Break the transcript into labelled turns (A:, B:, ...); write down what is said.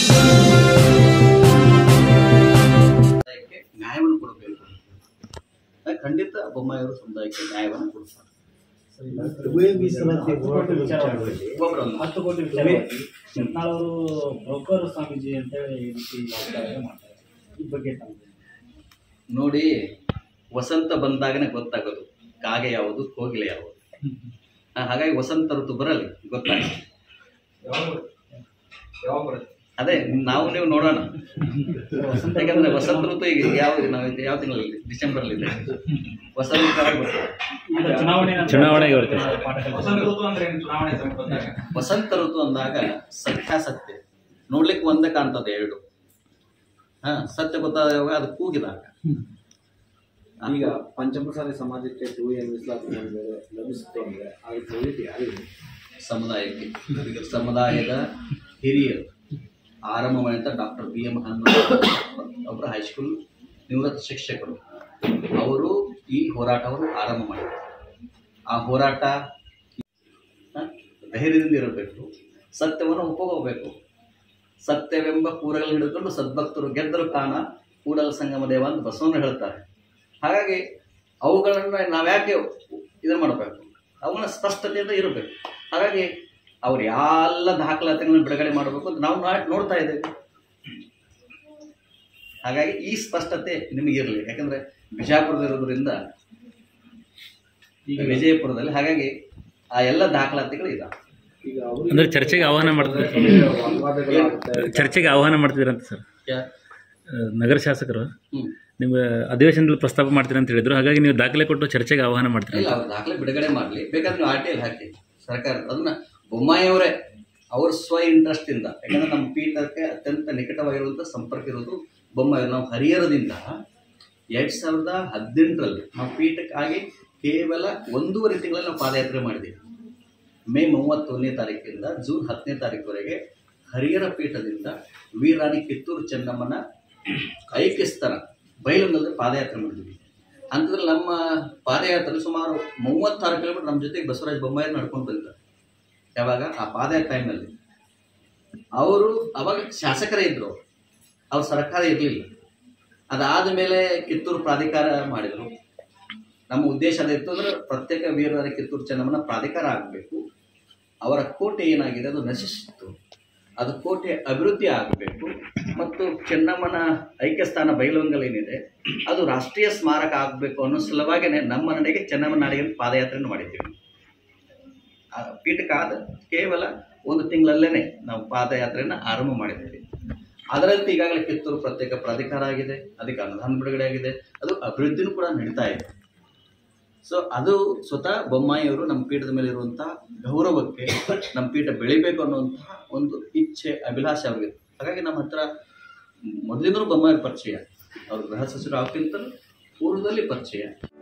A: ಸಮುದಾಯಕ್ಕೆ ನ್ಯಾಯವನ್ನು ಕೊಡಬೇಕು ಅಹ್ ಖಂಡಿತ ಬೊಮ್ಮಾಯಿಯವರು ಸಮುದಾಯಕ್ಕೆ ನ್ಯಾಯವನ್ನು ಕೊಡ್ತಾರೆ
B: ಟುವೆ ಮೀಸಲಾತಿ ಹೋರಾಟ ವಿಚಾರವಾಗಿ
A: ಒಬ್ಬೊಬ್ಬರಲ್ಲ
C: ಹತ್ತು ಕೋಟಿ ವಿಚಾರವಾಗಿ ಯತ್ನಾಳವರು ಬ್ರೋಕರ್ ಸ್ವಾಮೀಜಿ ಅಂತೇಳಿ ಈ ರೀತಿ ವಾಗ್ದಾಳಿ ಮಾಡ್ತಾರೆ ಈ ಬಗ್ಗೆ ತಮ್ಮ
A: ನೋಡಿ ವಸಂತ ಬಂದಾಗನೇ ಗೊತ್ತಾಗೋದು ಕಾಗೆ ಯಾವುದು ಕೋಗಿಲೆ ಯಾವುದು ಆ, ಹಾಗಾಗಿ ವಸಂತ ಋತು ಬರಲಿ ಗೊತ್ತಾಗ ಅದೇ ನಾವು ನೀವು ನೋಡೋಣ ಯಾಕಂದ್ರೆ ವಸಂತ ಋತು ಈಗ ಯಾವ ನಾವು ಇದು ಯಾವ ತಿಂಗಳಲ್ಲಿ ಡಿಸೆಂಬರ್ ಇದೆ ವಸಂತ ಋತು ಗೊತ್ತಿದೆ.
C: ಅಂದ್ರೆ ಚುನಾವಣೆ
D: ಚುನಾವಣೆಗೆ ಬರುತ್ತೆ.
A: ವಸಂತ ಋತು ಅಂದಾಗ ಸತ್ಯಾಸತ್ಯ ನೋಡ್ಲಿಕ್ಕೆ ಒಂದೇ ಕಾಣ್ತದೆ ಎರಡು ಹಾ ಸತ್ಯ ಗೊತ್ತಾದಾಗ ಅದು ಕೂಗಿದಾಗ
B: ಈಗ ಪಂಚಮಸಾಲಿ ಸಮಾಜಕ್ಕೆ ಟು ಎ ಮೀಸಲಾತಿ ಒಂದು ವೇಳೆ ಲಭಿಸಿತ್ತು ಅಂದ್ರೆ ಅದ್ರ ಕ್ರೆಡಿಟ್ ಯಾರಿಗೆ
A: ಸಮುದಾಯಕ್ಕೆ ಸಮುದಾಯದ ಹಿರಿಯರು ಆರಂಭ ಮಾಡಿದ ಡಾಕ್ಟರ್ ಬಿ ಎಂ ಹನುಮಂತ ಒಬ್ಬರು ಹೈಸ್ಕೂಲ್ ನಿವೃತ್ತ ಶಿಕ್ಷಕರು ಅವರು ಈ ಹೋರಾಟವನ್ನು ಆರಂಭ ಮಾಡಿದರು ಆ ಹೋರಾಟ ಹ, ಧೈರ್ಯದಿಂದ ಇರಬೇಕು ಸತ್ಯವನ್ನು ಒಪ್ಪಗೋಬೇಕು ಸತ್ಯವೆಂಬ ಕೂರಗಳು ಹಿಡಿದುಕೊಂಡು ಸದ್ಭಕ್ತರು ಗೆದ್ದರು ಕಾಣ ಕೂಡಲ ಸಂಗಮ ದೇವ ಅಂತ ಬಸವಣ್ಣ ಹೇಳ್ತಾರೆ ಹಾಗಾಗಿ ಅವುಗಳನ್ನು ನಾವು ಯಾಕೆ ಇದನ್ನು ಮಾಡಬೇಕು ಅವುಗಳ ಸ್ಪಷ್ಟತೆಯಿಂದ ಇರಬೇಕು ಹಾಗಾಗಿ ಅವ್ರು ಎಲ್ಲ ದಾಖಲಾತಿಗಳನ್ನ ಬಿಡುಗಡೆ ಮಾಡಬೇಕು ಅಂತ ನಾವು ನಾ- ನೋಡ್ತಾ ಇದ್ದೇವೆ ಹಾಗಾಗಿ ಈ ಸ್ಪಷ್ಟತೆ ನಿಮಗಿರಲಿ ಯಾಕಂದ್ರೆ ಬಿಜಾಪುರದಿರೋದ್ರಿಂದ ಈಗ ವಿಜಯಪುರದಲ್ಲಿ ಹಾಗಾಗಿ ಆ ಎಲ್ಲ ದಾಖಲಾತಿಗಳು ಇದಾವೆ
B: ಈಗ ಅವರು
D: ಅಂದ್ರೆ ಚರ್ಚೆಗೆ ಆಹ್ವಾನ ಮಾಡ್ತಾರೆ
B: ವಾಗ್ವಾದಗಳಾಗುತ್ತೆ
D: ಚರ್ಚೆಗೆ ಆಹ್ವಾನ ಮಾಡ್ತಿದ್ದೀರಂತ ಸರ್
A: ಯಾ-
D: ಆ, ನಗರ ಶಾಸಕರು
A: ಹ್ಮ್.
D: ನಿಮ್ಮ ಅಧಿವೇಶನದಲ್ಲಿ ಪ್ರಸ್ತಾಪ ಮಾಡ್ತೀರಿ ಅಂತ ಹೇಳಿದ್ರು ಹಾಗಾಗಿ ನೀವು ದಾಖಲೆ ಕೊಟ್ಟು ಚರ್ಚೆಗೆ ಆಹ್ವಾನ ಮಾಡ್ತೀರಿ
A: ಇಲ್ಲ ಅವ್ರು ದಾಖಲೆ ಬಿಡುಗಡೆ ಮಾಡಲಿ ಬೇಕಾದ್ರೆ ನೀವು ಆರ್ ಟಿ ಎಲ್ ಹಾಕಿ ಸರ್ಕಾರ ಅದನ್ನ ಬೊಮ್ಮಾಯಿಯವರೇ ಅವ್ರ ಸ್ವ ಇಂಟ್ರೆಸ್ಟ್ ಇಂದ ಯಾಕಂದ್ರೆ ನಮ್ಮ ಪೀಠಕ್ಕೆ ಅತ್ಯಂತ ನಿಕಟವಾಗಿರುವಂಥ ಸಂಪರ್ಕ ಇರೋದು ಬೊಮ್ಮಾಯಿ ನಾವು ಹರಿಹರದಿಂದ ಎರಡ್ ಸಾವಿರದ ಹದಿನೆಂಟರಲ್ಲಿ ನಾವು ಪೀಠಕ್ಕಾಗಿ ಕೇವಲ ಒಂದೂವರೆ ತಿಂಗಳಲ್ಲಿ ನಾವು ಪಾದಯಾತ್ರೆ ಮಾಡಿದ್ದೀವಿ ಮೇ ಮೂವತ್ತೊಂದನೇ ತಾರೀಕಿಂದ ಜೂನ್ ಹತ್ತನೇ ತಾರೀಕುವರೆಗೆ ಹರಿಹರ ಪೀಠದಿಂದ ವೀರಾಣಿ ಕಿತ್ತೂರು ಚೆನ್ನಮ್ಮನ ಐಕ್ಯಸ್ತರ ಬೈಲುನಲ್ಲಿ ಪಾದಯಾತ್ರೆ ಮಾಡಿದ್ವಿ ಅಂಥದ್ರಲ್ಲಿ ನಮ್ಮ ಪಾದಯಾತ್ರೆ ಸುಮಾರು ಮೂವತ್ತಾರು ಕಿಲೋಮೀಟರ್ ನಮ್ಮ ಜೊತೆಗೆ ಬಸವರಾಜ ಬೊಮ್ಮಾಯಿ ನಡ್ಕೊಂಡು ಬಂದಿದ್ದಾರೆ ಯಾವಾಗ ಆ ಪಾದಯಾತ್ರೆ ಟೈಮ್ನಲ್ಲಿ ಅವರು ಅವಾಗ ಶಾಸಕರೇ ಇದ್ರು ಅವ್ರ ಸರ್ಕಾರ ಇರಲಿಲ್ಲ ಅದಾದ ಮೇಲೆ ಕಿತ್ತೂರು ಪ್ರಾಧಿಕಾರ ಮಾಡಿದರು ನಮ್ಮ ಉದ್ದೇಶ ಅದಿತ್ತು ಅಂದ್ರೆ ಪ್ರತ್ಯೇಕ ವೀರರ ಕಿತ್ತೂರು ಚೆನ್ನಮ್ಮನ ಪ್ರಾಧಿಕಾರ ಆಗಬೇಕು ಅವರ ಕೋಟೆ ಏನಾಗಿದೆ ಅದು ನಶಿಸಿತ್ತು ಅದು ಕೋಟೆ ಅಭಿವೃದ್ಧಿ ಆಗಬೇಕು ಮತ್ತು ಚೆನ್ನಮ್ಮನ ಐಕ್ಯಸ್ಥಾನ ಬೈಲೊಂಗಲ್ ಏನಿದೆ ಅದು ರಾಷ್ಟ್ರೀಯ ಸ್ಮಾರಕ ಆಗಬೇಕು ಅನ್ನೋ ಸಲುವಾಗಿನೇ ನಮ್ಮ ನಡೆಗೆ ಚೆನ್ನಮ್ಮನ ನಾಡಿಗೆ ಪಾದಯಾತ್ರೆಯನ್ನು ಮಾಡಿದ್ದೀವಿ ಆ ಪೀಠಕ್ಕಾದ ಕೇವಲ ಒಂದು ತಿಂಗಳಲ್ಲೇ ನಾವು ಪಾದಯಾತ್ರೆಯನ್ನು ಆರಂಭ ಮಾಡಿದ್ದೀವಿ ಅದರಂತೆ ಈಗಾಗಲೇ ಕಿತ್ತೂರು ಪ್ರತ್ಯೇಕ ಪ್ರಾಧಿಕಾರ ಆಗಿದೆ ಅದಕ್ಕೆ ಅನುದಾನ ಬಿಡುಗಡೆ ಆಗಿದೆ ಅದು ಅಭಿವೃದ್ಧಿನೂ ಕೂಡ ನಡೀತಾ ಇದೆ ಸೊ ಅದು ಸ್ವತಃ ಬೊಮ್ಮಾಯಿಯವರು ನಮ್ಮ ಪೀಠದ ಮೇಲೆ ಇರುವಂತಹ ಗೌರವಕ್ಕೆ ನಮ್ಮ ಪೀಠ ಬೆಳಿಬೇಕು ಅನ್ನುವಂತಹ ಒಂದು ಇಚ್ಛೆ ಅಭಿಲಾಷೆ ಅವ್ರಿಗೆ ಹಾಗಾಗಿ ನಮ್ಮ ಹತ್ರ ಮೊದಲಿಂದಲೂ ಬೊಮ್ಮಾಯಿ ಪರಿಚಯ ಅವ್ರ ಗೃಹ ಸಚಿವರು ಆಗ್ತಿಂತಲೂ ಪೂರ್ವದಲ್ಲಿ ಪರಿಚಯ